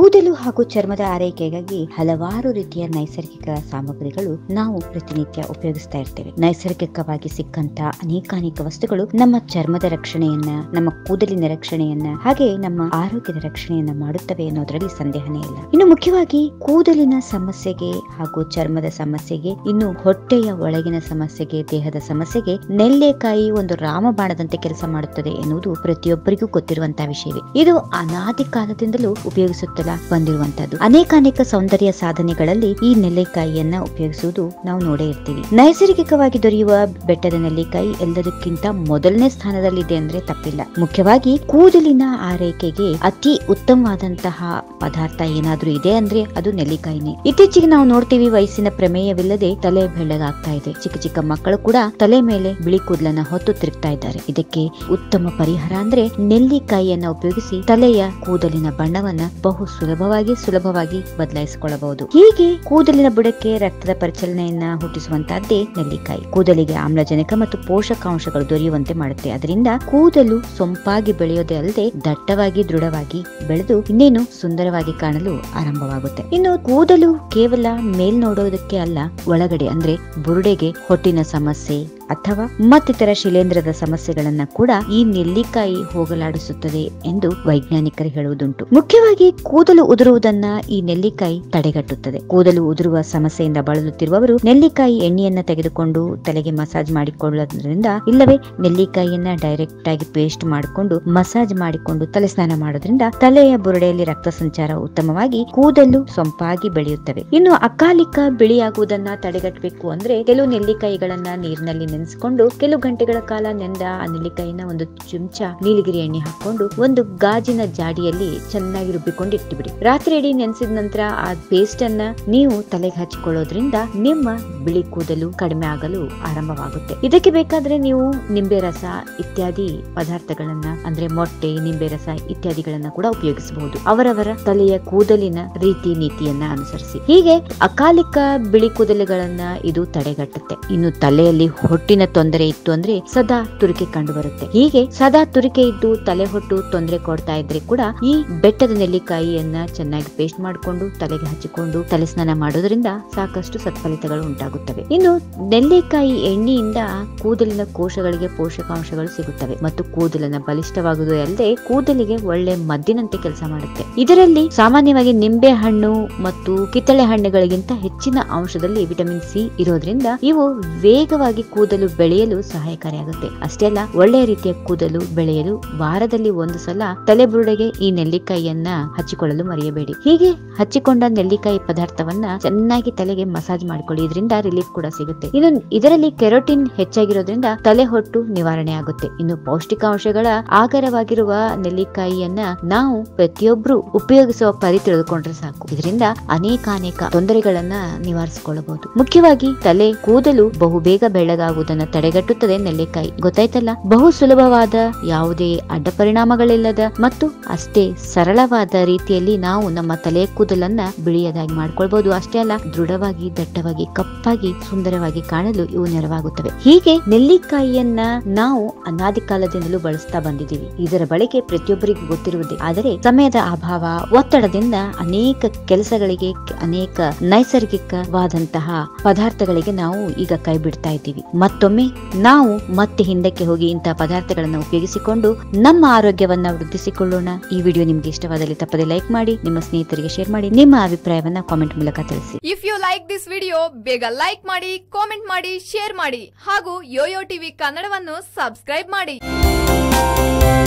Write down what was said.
ಕೂದಲು ಹಾಗೂ ಚರ್ಮದ ಆರೈಕೆಗಾಗಿ ಹಲವಾರು ರೀತಿಯ ನೈಸರ್ಗಿಕ ಸಾಮಗ್ರಿಗಳು ನಾವು ಪ್ರತಿನಿತ್ಯ ಉಪಯೋಗಿಸ್ತಾ ಇರ್ತೇವೆ ನೈಸರ್ಗಿಕವಾಗಿ ಸಿಕ್ಕಂತ ಅನೇಕಾನೇಕ ವಸ್ತುಗಳು ನಮ್ಮ ಚರ್ಮದ ರಕ್ಷಣೆಯನ್ನ ನಮ್ಮ ಕೂದಲಿನ ರಕ್ಷಣೆಯನ್ನ ಹಾಗೆ ನಮ್ಮ ಆರೋಗ್ಯದ ರಕ್ಷಣೆಯನ್ನ ಮಾಡುತ್ತವೆ ಅನ್ನೋದ್ರಲ್ಲಿ ಸಂದೇಹನೇ ಇಲ್ಲ ಇನ್ನು ಮುಖ್ಯವಾಗಿ ಕೂದಲಿನ ಸಮಸ್ಯೆಗೆ ಹಾಗೂ ಚರ್ಮದ ಸಮಸ್ಯೆಗೆ ಇನ್ನು ಹೊಟ್ಟೆಯ ಒಳಗಿನ ಸಮಸ್ಯೆಗೆ ದೇಹದ ಸಮಸ್ಯೆಗೆ ನೆಲ್ಲೆಕಾಯಿ ಒಂದು ರಾಮಬಾಣದಂತೆ ಕೆಲಸ ಮಾಡುತ್ತದೆ ಎನ್ನುವುದು ಪ್ರತಿಯೊಬ್ಬರಿಗೂ ಗೊತ್ತಿರುವಂತಹ ವಿಷಯವೇ ಇದು ಅನಾದಿ ಕಾಲದಿಂದಲೂ ಉಪಯೋಗಿಸುತ್ತಲೇ ಬಂದಿರುವಂತದ್ದು ಅನೇಕಾನೇಕ ಸೌಂದರ್ಯ ಸಾಧನೆಗಳಲ್ಲಿ ಈ ನೆಲ್ಲೆಕಾಯಿಯನ್ನ ಉಪಯೋಗಿಸುವುದು ನಾವು ನೋಡೇ ಇರ್ತೀವಿ ನೈಸರ್ಗಿಕವಾಗಿ ದೊರೆಯುವ ಬೆಟ್ಟದ ನೆಲ್ಲಿಕಾಯಿ ಎಲ್ಲದಕ್ಕಿಂತ ಮೊದಲನೇ ಸ್ಥಾನದಲ್ಲಿದೆ ಅಂದ್ರೆ ತಪ್ಪಿಲ್ಲ ಮುಖ್ಯವಾಗಿ ಕೂದಲಿನ ಆರೈಕೆಗೆ ಅತಿ ಉತ್ತಮವಾದಂತಹ ಪದಾರ್ಥ ಏನಾದ್ರೂ ಇದೆ ಅಂದ್ರೆ ಅದು ನೆಲ್ಲಿಕಾಯಿನೇ ಇತ್ತೀಚೆಗೆ ನಾವು ನೋಡ್ತೀವಿ ವಯಸ್ಸಿನ ಪ್ರಮೇಯವಿಲ್ಲದೆ ತಲೆ ಬೆಳ್ಳಗಾಗ್ತಾ ಇದೆ ಚಿಕ್ಕ ಚಿಕ್ಕ ಮಕ್ಕಳು ಕೂಡ ತಲೆ ಮೇಲೆ ಬಿಳಿ ಕೂದಲನ್ನ ಹೊತ್ತು ತಿರುಗ್ತಾ ಇದ್ದಾರೆ ಇದಕ್ಕೆ ಉತ್ತಮ ಪರಿಹಾರ ಅಂದ್ರೆ ನೆಲ್ಲಿಕಾಯಿಯನ್ನ ಉಪಯೋಗಿಸಿ ತಲೆಯ ಕೂದಲಿನ ಬಣ್ಣವನ್ನ ಬಹು ಸುಲಭವಾಗಿ ಸುಲಭವಾಗಿ ಬದಲಾಯಿಸಿಕೊಳ್ಳಬಹುದು ಹೀಗೆ ಕೂದಲಿನ ಬುಡಕ್ಕೆ ರಕ್ತದ ಪರಿಚಲನೆಯನ್ನ ಹುಟ್ಟಿಸುವಂತಹದ್ದೇ ನೆಲ್ಲಿಕಾಯಿ ಕೂದಲಿಗೆ ಆಮ್ಲಜನಕ ಮತ್ತು ಪೋಷಕಾಂಶಗಳು ದೊರೆಯುವಂತೆ ಮಾಡುತ್ತೆ ಅದರಿಂದ ಕೂದಲು ಸೊಂಪಾಗಿ ಬೆಳೆಯೋದೇ ಅಲ್ಲದೆ ದಟ್ಟವಾಗಿ ದೃಢವಾಗಿ ಬೆಳೆದು ಇನ್ನೇನು ಸುಂದರವಾಗಿ ಕಾಣಲು ಆರಂಭವಾಗುತ್ತೆ ಇನ್ನು ಕೂದಲು ಕೇವಲ ಮೇಲ್ ನೋಡೋದಕ್ಕೆ ಅಲ್ಲ ಒಳಗಡೆ ಅಂದ್ರೆ ಬುರುಡೆಗೆ ಹೊಟ್ಟಿನ ಸಮಸ್ಯೆ ಅಥವಾ ಮತ್ತಿತರ ಶಿಲೇಂಧ್ರದ ಸಮಸ್ಯೆಗಳನ್ನ ಕೂಡ ಈ ನೆಲ್ಲಿಕಾಯಿ ಹೋಗಲಾಡಿಸುತ್ತದೆ ಎಂದು ವೈಜ್ಞಾನಿಕರು ಹೇಳುವುದುಂಟು ಮುಖ್ಯವಾಗಿ ಕೂದಲು ಉದುರುವುದನ್ನ ಈ ನೆಲ್ಲಿಕಾಯಿ ತಡೆಗಟ್ಟುತ್ತದೆ ಕೂದಲು ಉದುರುವ ಸಮಸ್ಯೆಯಿಂದ ಬಳಲುತ್ತಿರುವವರು ನೆಲ್ಲಿಕಾಯಿ ಎಣ್ಣೆಯನ್ನ ತೆಗೆದುಕೊಂಡು ತಲೆಗೆ ಮಸಾಜ್ ಮಾಡಿಕೊಳ್ಳೋದ್ರಿಂದ ಇಲ್ಲವೇ ನೆಲ್ಲಿಕಾಯಿಯನ್ನ ಡೈರೆಕ್ಟ್ ಆಗಿ ಪೇಸ್ಟ್ ಮಾಡಿಕೊಂಡು ಮಸಾಜ್ ಮಾಡಿಕೊಂಡು ತಲೆ ಸ್ನಾನ ಮಾಡೋದ್ರಿಂದ ತಲೆಯ ಬುರುಡೆಯಲ್ಲಿ ರಕ್ತ ಸಂಚಾರ ಉತ್ತಮವಾಗಿ ಕೂದಲು ಸೊಂಪಾಗಿ ಬೆಳೆಯುತ್ತವೆ ಇನ್ನು ಅಕಾಲಿಕ ಬಿಳಿಯಾಗುವುದನ್ನ ತಡೆಗಟ್ಟಬೇಕು ಅಂದ್ರೆ ಕೆಲವು ನೆಲ್ಲಿಕಾಯಿಗಳನ್ನ ನೀರಿನಲ್ಲಿ ನೆನೆಸಿಕೊಂಡು ಕೆಲವು ಗಂಟೆಗಳ ಕಾಲ ನೆಂದ ಆ ನೆಲ್ಲಿಕಾಯಿನ ಒಂದು ಚಮಚ ನೀಲಗಿರಿ ಎಣ್ಣೆ ಹಾಕೊಂಡು ಒಂದು ಗಾಜಿನ ಜಾಡಿಯಲ್ಲಿ ಚೆನ್ನಾಗಿ ರುಬ್ಬಿಕೊಂಡು ಇಟ್ಟುಬಿಡಿ ರಾತ್ರಿ ಇಡೀ ನೆನೆಸಿದ ನಂತರ ಆ ಪೇಸ್ಟ್ ಅನ್ನ ನೀವು ತಲೆಗೆ ಹಚ್ಕೊಳ್ಳೋದ್ರಿಂದ ನಿಮ್ಮ ಬಿಳಿ ಕೂದಲು ಕಡಿಮೆ ಆಗಲು ಆರಂಭವಾಗುತ್ತೆ ಇದಕ್ಕೆ ಬೇಕಾದ್ರೆ ನೀವು ನಿಂಬೆ ರಸ ಇತ್ಯಾದಿ ಪದಾರ್ಥಗಳನ್ನ ಅಂದ್ರೆ ಮೊಟ್ಟೆ ನಿಂಬೆ ರಸ ಇತ್ಯಾದಿಗಳನ್ನ ಕೂಡ ಉಪಯೋಗಿಸಬಹುದು ಅವರವರ ತಲೆಯ ಕೂದಲಿನ ರೀತಿ ನೀತಿಯನ್ನ ಅನುಸರಿಸಿ ಹೀಗೆ ಅಕಾಲಿಕ ಬಿಳಿ ಕೂದಲುಗಳನ್ನ ಇದು ತಡೆಗಟ್ಟುತ್ತೆ ಇನ್ನು ತಲೆಯಲ್ಲಿ ಹೊಟ್ಟಿನ ತೊಂದರೆ ಇತ್ತು ಅಂದ್ರೆ ಸದಾ ತುರಿಕೆ ಕಂಡು ಬರುತ್ತೆ ಹೀಗೆ ಸದಾ ತುರಿಕೆ ಇದ್ದು ತಲೆ ಹೊಟ್ಟು ತೊಂದರೆ ಕೊಡ್ತಾ ಇದ್ರೆ ಕೂಡ ಈ ಬೆಟ್ಟದ ನೆಲ್ಲಿಕಾಯಿಯನ್ನ ಚೆನ್ನಾಗಿ ಪೇಸ್ಟ್ ಮಾಡಿಕೊಂಡು ತಲೆಗೆ ಹಚ್ಚಿಕೊಂಡು ತಲೆ ಸ್ನಾನ ಮಾಡೋದ್ರಿಂದ ಸಾಕಷ್ಟು ಸತ್ಫಲಿತಗಳು ಉಂಟಾಗುತ್ತವೆ ಇನ್ನು ನೆಲ್ಲಿಕಾಯಿ ಎಣ್ಣೆಯಿಂದ ಕೂದಲಿನ ಕೋಶಗಳಿಗೆ ಪೋಷಕಾಂಶಗಳು ಸಿಗುತ್ತವೆ ಮತ್ತು ಕೂದಲನ್ನ ಬಲಿಷ್ಠವಾಗುವುದು ಅಲ್ಲದೆ ಕೂದಲಿಗೆ ಒಳ್ಳೆ ಮದ್ದಿನಂತೆ ಕೆಲಸ ಮಾಡುತ್ತೆ ಇದರಲ್ಲಿ ಸಾಮಾನ್ಯವಾಗಿ ನಿಂಬೆ ಹಣ್ಣು ಮತ್ತು ಕಿತ್ತಳೆ ಹಣ್ಣುಗಳಿಗಿಂತ ಹೆಚ್ಚಿನ ಅಂಶದಲ್ಲಿ ವಿಟಮಿನ್ ಸಿ ಇರೋದ್ರಿಂದ ಇವು ವೇಗವಾಗಿ ಕೂದಲು ಬೆಳೆಯಲು ಸಹಾಯಕಾರಿಯಾಗುತ್ತೆ ಅಷ್ಟೇ ಅಲ್ಲ ಒಳ್ಳೆಯ ರೀತಿಯ ಕೂದಲು ಬೆಳೆಯಲು ವಾರದಲ್ಲಿ ಒಂದು ಸಲ ತಲೆಬುರುಡೆಗೆ ಈ ನೆಲ್ಲಿಕಾಯಿಯನ್ನ ಹಚ್ಚಿಕೊಳ್ಳಲು ಮರೆಯಬೇಡಿ ಹೀಗೆ ಹಚ್ಚಿಕೊಂಡ ನೆಲ್ಲಿಕಾಯಿ ಪದಾರ್ಥವನ್ನ ಚೆನ್ನಾಗಿ ತಲೆಗೆ ಮಸಾಜ್ ಮಾಡಿಕೊಳ್ಳಿ ಇದರಿಂದ ರಿಲೀಫ್ ಕೂಡ ಸಿಗುತ್ತೆ ಇನ್ನು ಇದರಲ್ಲಿ ಕೆರೋಟಿನ್ ಹೆಚ್ಚಾಗಿರೋದ್ರಿಂದ ತಲೆ ಹೊಟ್ಟು ನಿವಾರಣೆ ಆಗುತ್ತೆ ಇನ್ನು ಪೌಷ್ಟಿಕಾಂಶಗಳ ಆಗರವಾಗಿರುವ ನೆಲ್ಲಿಕಾಯಿಯನ್ನ ನಾವು ಪ್ರತಿಯೊಬ್ರು ಉಪಯೋಗಿಸುವ ಪರಿ ತಿಳಿದುಕೊಂಡ್ರೆ ಸಾಕು ಇದರಿಂದ ಅನೇಕಾನೇಕ ತೊಂದರೆಗಳನ್ನ ನಿವಾರಿಸಿಕೊಳ್ಳಬಹುದು ಮುಖ್ಯವಾಗಿ ತಲೆ ಕೂದಲು ಬಹು ಬೇಗ ಬೆಳ್ಳಗಾಗುವುದನ್ನ ತಡೆಗಟ್ಟುತ್ತದೆ ನೆಲ್ಲಿಕಾಯಿ ಗೊತ್ತಾಯ್ತಲ್ಲ ಬಹು ಸುಲಭವಾದ ಯಾವುದೇ ಅಡ್ಡ ಪರಿಣಾಮಗಳಿಲ್ಲದ ಮತ್ತು ಅಷ್ಟೇ ಸರಳವಾದ ರೀತಿಯಲ್ಲಿ ನಾವು ನಮ್ಮ ತಲೆ ಕೂದಲನ್ನ ಬಿಳಿಯದಾಗಿ ಮಾಡ್ಕೊಳ್ಬಹುದು ಅಷ್ಟೇ ಅಲ್ಲ ದೃಢವಾಗಿ ದಟ್ಟವಾಗಿ ಕಪ್ಪಾಗಿ ಸುಂದರವಾಗಿ ಕಾಣಲು ಇವು ನೆರವಾಗುತ್ತವೆ ಹೀಗೆ ನೆಲ್ಲಿಕಾಯಿಯನ್ನ ನಾವು ಅನಾದಿ ಕಾಲದಿಂದಲೂ ಬಳಸ್ತಾ ಬಂದಿದ್ದೀವಿ ಇದರ ಬಳಕೆ ಪ್ರತಿಯೊಬ್ಬರಿಗೂ ಗೊತ್ತಿರುವುದೇ ಆದರೆ ಸಮಯದ ಅಭಾವ ಒತ್ತಡದಿಂದ ಅನೇಕ ಕೆಲಸಗಳಿಗೆ ಅನೇಕ ನೈಸರ್ಗಿಕವಾದಂತಹ ಪದಾರ್ಥಗಳಿಗೆ ನಾವು ಈಗ ಕೈ ಬಿಡ್ತಾ ಇದ್ದೀವಿ ಮತ್ತೊಮ್ಮೆ ನಾವು ಮತ್ತೆ ಹಿಂದಕ್ಕೆ ಹೋಗಿ ಇಂತಹ ಪದಾರ್ಥಗಳನ್ನು ಉಪಯೋಗಿಸಿಕೊಂಡು ನಮ್ಮ ಆರೋಗ್ಯವನ್ನ ವೃದ್ಧಿಸಿಕೊಳ್ಳೋಣ ಈ ವಿಡಿಯೋ ನಿಮ್ಗೆ ಇಷ್ಟವಾದಲ್ಲಿ ತಪ್ಪದೆ ಲೈಕ್ ಮಾಡಿ ನಿಮ್ಮ ಸ್ನೇಹಿತರಿಗೆ ಶೇರ್ ಮಾಡಿ ನಿಮ್ಮ ಅಭಿಪ್ರಾಯವನ್ನ ಕಾಮೆಂಟ್ ಮೂಲಕ ತಿಳಿಸಿ if you like this video ಬೇಗ ಲೈಕ್ ಮಾಡಿ ಕಾಮೆಂಟ್ ಮಾಡಿ ಶೇರ್ ಮಾಡಿ ಹಾಗೂ ಯೋಯೋ ಟಿವಿ ಕನ್ನಡವನ್ನು ಸಬ್ಸ್ಕ್ರೈಬ್ ಮಾಡಿ